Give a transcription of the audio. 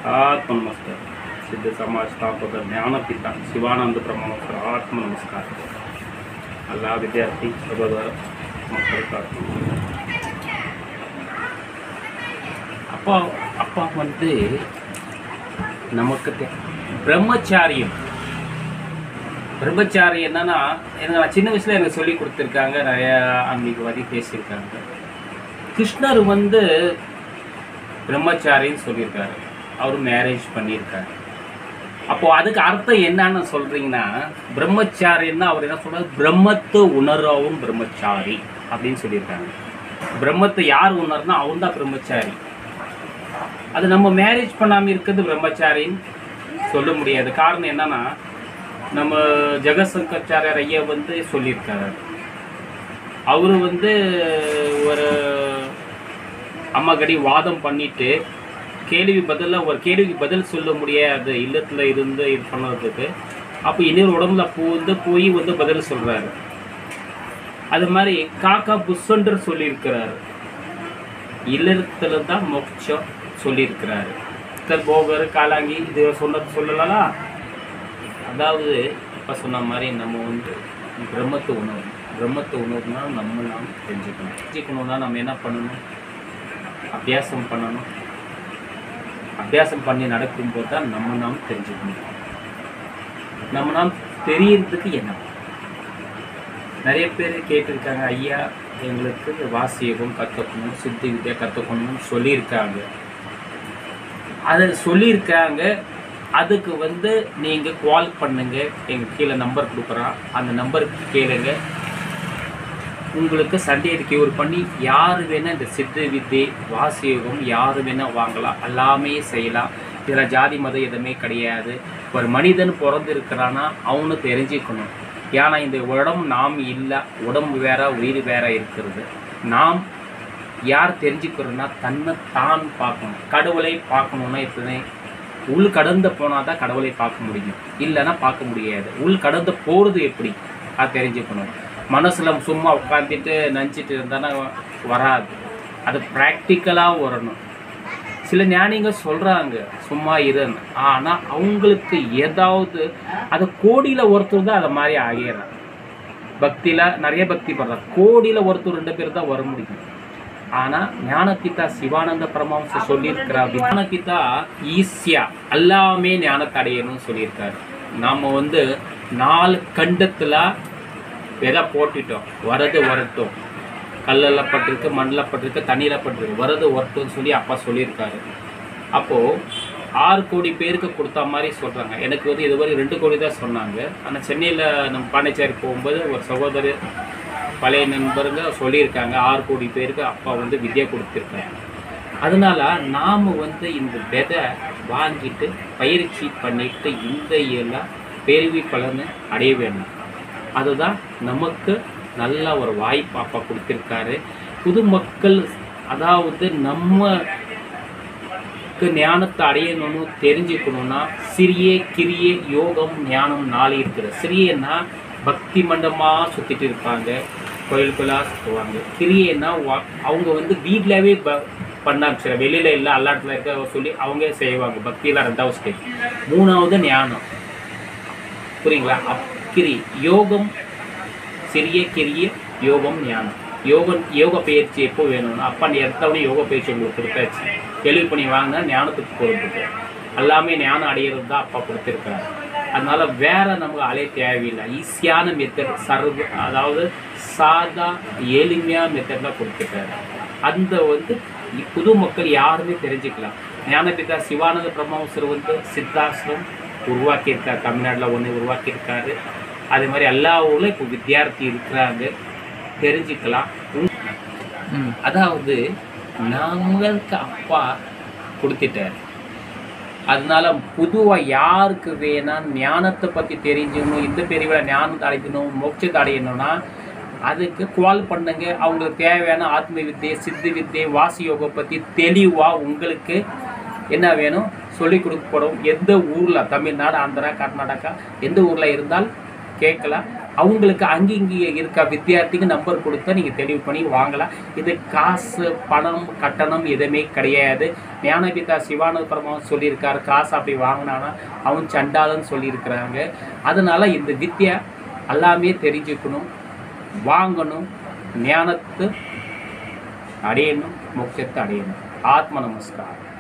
आत्म नमस्कार सिद्ध समाज स्थापक ज्ञानपिता ಶಿವಾನಂದ ಪ್ರಮಾಣೋತ್ತರ ಆತ್ಮ ನಮಸ್ಕಾರ ಎಲ್ಲ ವಿದ್ಯಾರ್ಥಿ ಸಹೋದರ மக்களுக்கு அப்பா அப்பா வந்து நமக்கு தே- பிரம்மச்சாரியம் பிரம்மச்சாரி என்னன்னா எனக்கு நான் சின்ன வயசுல எனக்கு சொல்லி கொடுத்துருக்காங்க நிறைய ஆன்மீகவாதி பேசியிருக்காங்க கிருஷ்ணர் வந்து பிரம்மச்சாரின்னு சொல்லியிருக்காரு அவர் மேரேஜ் பண்ணியிருக்காரு அப்போ அதுக்கு அர்த்தம் என்னன்னு சொல்றீங்கன்னா பிரம்மச்சாரின்னா அவர் என்ன சொல்றாரு பிரம்மத்தை உணர்றவும் பிரம்மச்சாரி அப்படின்னு சொல்லியிருக்காங்க பிரம்மத்தை யார் உணர்னா அவன் தான் பிரம்மச்சாரி அது நம்ம மேரேஜ் பண்ணாமல் இருக்கிறது பிரம்மச்சாரின்னு சொல்ல முடியாது காரணம் என்னன்னா நம்ம ஜெகசங்கராச்சாரியர் ஐயா வந்து சொல்லியிருக்காரு அவரு வந்து ஒரு அம்மா கடி வாதம் பண்ணிட்டு கேள்வி பதிலாக ஒரு கேள்விக்கு பதில் சொல்ல முடியாது இல்லத்தில் இருந்து இது பண்ணுறதுக்கு அப்போ இன்னொரு உடம்புல பூந்து போய் வந்து பதில் சொல்கிறாரு அது மாதிரி காக்கா புஷ்ஷன்று சொல்லியிருக்கிறாரு இல்லத்துல தான் மோட்சம் சொல்லியிருக்கிறாரு சித்தர் போகர் காலாங்கி இது சொன்னது சொல்லலாம் அதாவது இப்போ சொன்ன மாதிரி நம்ம வந்து பிரம்மத்தை உணரணும் பிரம்மத்தை உணர்னா நம்ம நாம் தெரிஞ்சுக்கணும் தெரிஞ்சுக்கணும்னா நம்ம என்ன பண்ணணும் அபியாசம் பண்ணணும் அபியாசம் பண்ணி நடக்கும்போது தான் நம்ம நாம் தெரிஞ்சுக்கணும் நம்ம நாம் தெரியறதுக்கு என்ன நிறைய பேர் கேட்டிருக்காங்க ஐயா எங்களுக்கு வாசியகம் கற்றுக்கணும் சித்தி வித்யா கற்றுக்கணும்னு சொல்லியிருக்காங்க அதை சொல்லியிருக்காங்க அதுக்கு வந்து நீங்கள் கால் பண்ணுங்க எங்கள் கீழே நம்பர் கொடுக்குறான் அந்த நம்பருக்கு கேளுங்க உங்களுக்கு சண்டே கியூர் பண்ணி யார் வேணால் இந்த சித்த வித்தை வாசியோகம் யார் வேணால் வாங்கலாம் எல்லாமே செய்யலாம் இதில் ஜாதி மதம் எதுவுமே கிடையாது ஒரு மனிதன் பிறந்திருக்கிறான்னா அவனு தெரிஞ்சுக்கணும் ஏன்னா இந்த உடம்பு நாம் இல்லை உடம்பு வேற உயிர் வேற இருக்கிறது நாம் யார் தெரிஞ்சுக்கிறோன்னா தன்னை தான் பார்க்கணும் கடவுளை பார்க்கணுன்னா எத்தனை உள் கடந்து போனால் தான் கடவுளை பார்க்க முடியும் இல்லைன்னா பார்க்க முடியாது உள் கடந்து போகிறது எப்படி அது தெரிஞ்சுக்கணும் மனசில் சும்மா உட்காந்துட்டு நினச்சிட்டு இருந்தானா வராது அது ப்ராக்டிக்கலாக வரணும் சில ஞானிங்க சொல்கிறாங்க சும்மா இருன்னு ஆனால் அவங்களுக்கு ஏதாவது அது கோடியில் ஒருத்தர் தான் அதை மாதிரி ஆகிடுறாங்க பக்தியில் நிறைய பக்தி படுறாங்க கோடியில் ஒருத்தர் ரெண்டு பேர் தான் வர முடியும் ஆனால் ஞானபிதா சிவானந்த பரமஹம்சர் சொல்லியிருக்கிறார் ஞானபிதா ஈஸியாக எல்லாமே ஞானத்தை அடையணும்னு சொல்லியிருக்காரு நாம் வந்து நாலு கண்டத்தில் விதை போட்டுட்டோம் வரது வரட்டும் கல்லில் பட்டிருக்கு மண்ணில் பட்டிருக்கு தண்ணியில் பட்டிருக்கு வரது வரட்டும்னு சொல்லி அப்பா சொல்லியிருக்காரு அப்போது ஆறு கோடி பேருக்கு கொடுத்த மாதிரி சொல்கிறாங்க எனக்கு வந்து இதுவரை ரெண்டு கோடி தான் சொன்னாங்க ஆனால் சென்னையில் நம்ம பாண்டிச்சேரி போகும்போது ஒரு சகோதரர் பழைய நண்பருங்க சொல்லியிருக்காங்க ஆறு கோடி பேருக்கு அப்பா வந்து வித்யா கொடுத்துருக்காங்க அதனால நாம் வந்து இந்த விதை வாங்கிட்டு பயிற்சி பண்ணிட்டு இந்த எல்லாம் பெருவி பலனை அடைய வேண்டும் அதுதான் நமக்கு நல்ல ஒரு வாய்ப்பு அப்பா கொடுத்துருக்காரு புதுமக்கள் அதாவது நம்ம ஞானத்தை அடையணும்னு தெரிஞ்சுக்கணும்னா சிறிய கிரிய யோகம் ஞானம் நாளை இருக்குது சிறியன்னா பக்தி மண்டமாக சுற்றிட்டு இருப்பாங்க கோயிலுக்குள்ளாக சுற்றுவாங்க கிரியன்னா வா- அவங்க வந்து வீட்டிலவே ப பண்ணாங்க சரி வெளியில் இல்லை அல்லாட்டில் இருக்க சொல்லி அவங்க செய்வாங்க பக்தியெல்லாம் ரெண்டாவது ஸ்டேஜ் மூணாவது ஞானம் புரியுங்களா அப் கிரி யோகம் சிறிய கிரிய யோகம் ஞானம் யோகம் யோக பயிற்சி எப்போ வேணும்னா அப்பா நீ எடுத்தவொடனே யோக பயிற்சி உங்களுக்கு கொடுத்தாச்சு கேள்வி பண்ணி வாங்கினா ஞானத்துக்கு போகிறதுக்கு எல்லாமே ஞானம் அடையிறது தான் அப்பா கொடுத்துருக்காரு அதனால வேற நமக்கு அலைய தேவையில்லை ஈஸியான மெத்தட் சர்வ அதாவது சாதா எளிமையான மெத்தட் தான் கொடுத்துருக்காரு அந்த வந்து இ- புது மக்கள் யாருமே தெரிஞ்சுக்கலாம் ஞானபிதா சிவானந்த பிரம்மஹம்சர் வந்து சித்தாசிரம் உருவாக்கியிருக்காரு தமிழ்நாட்டில் ஒன்று உருவாக்கியிருக்காரு அதே மாதிரி எல்லா ஊர்லையும் இப்போ வித்தியார்த்தி இருக்கிறாங்க தெரிஞ்சுக்கலாம் உம், அதாவது நம்மளுக்கு அப்பா கொடுத்துட்டாரு அதனால பொதுவாக யாருக்கு வேணா ஞானத்தை பற்றி தெரிஞ்சுக்கணும் இந்த பிரிவில் ஞானத்தை அடைக்கணும் மோட்சத்தை அடையணும்னா அதுக்கு கால் பண்ணுங்க அவங்களுக்கு தேவையான ஆத்ம வித்தை சித்தி வித்தை வாசி யோகம் பற்றி தெளிவாக உங்களுக்கு என்ன வேணும் சொல்லிக் கொடுக்கப்படும் எந்த ஊரில் தமிழ்நாடு ஆந்திரா கர்நாடகா எந்த ஊரில் இருந்தால் கேட்கலாம் அவங்களுக்கு அங்கே இங்கே இருக்க வித்தியார்த்திக்கு நம்பர் கொடுத்தா நீங்கள் தெளிவு பண்ணி வாங்கலாம் இது காசு பணம் கட்டணம் எதுவுமே கிடையாது ஞானபிதா சிவானந்த பரமாவும் சொல்லியிருக்காரு காசு அப்படி வாங்கினானா அவன் சண்டாளன்னு சொல்லியிருக்கிறாங்க அதனால இந்த வித்யா எல்லாமே தெரிஞ்சுக்கணும் வாங்கணும் ஞானத்தை அடையணும் மோட்சத்தை அடையணும் ஆத்ம நமஸ்காரம்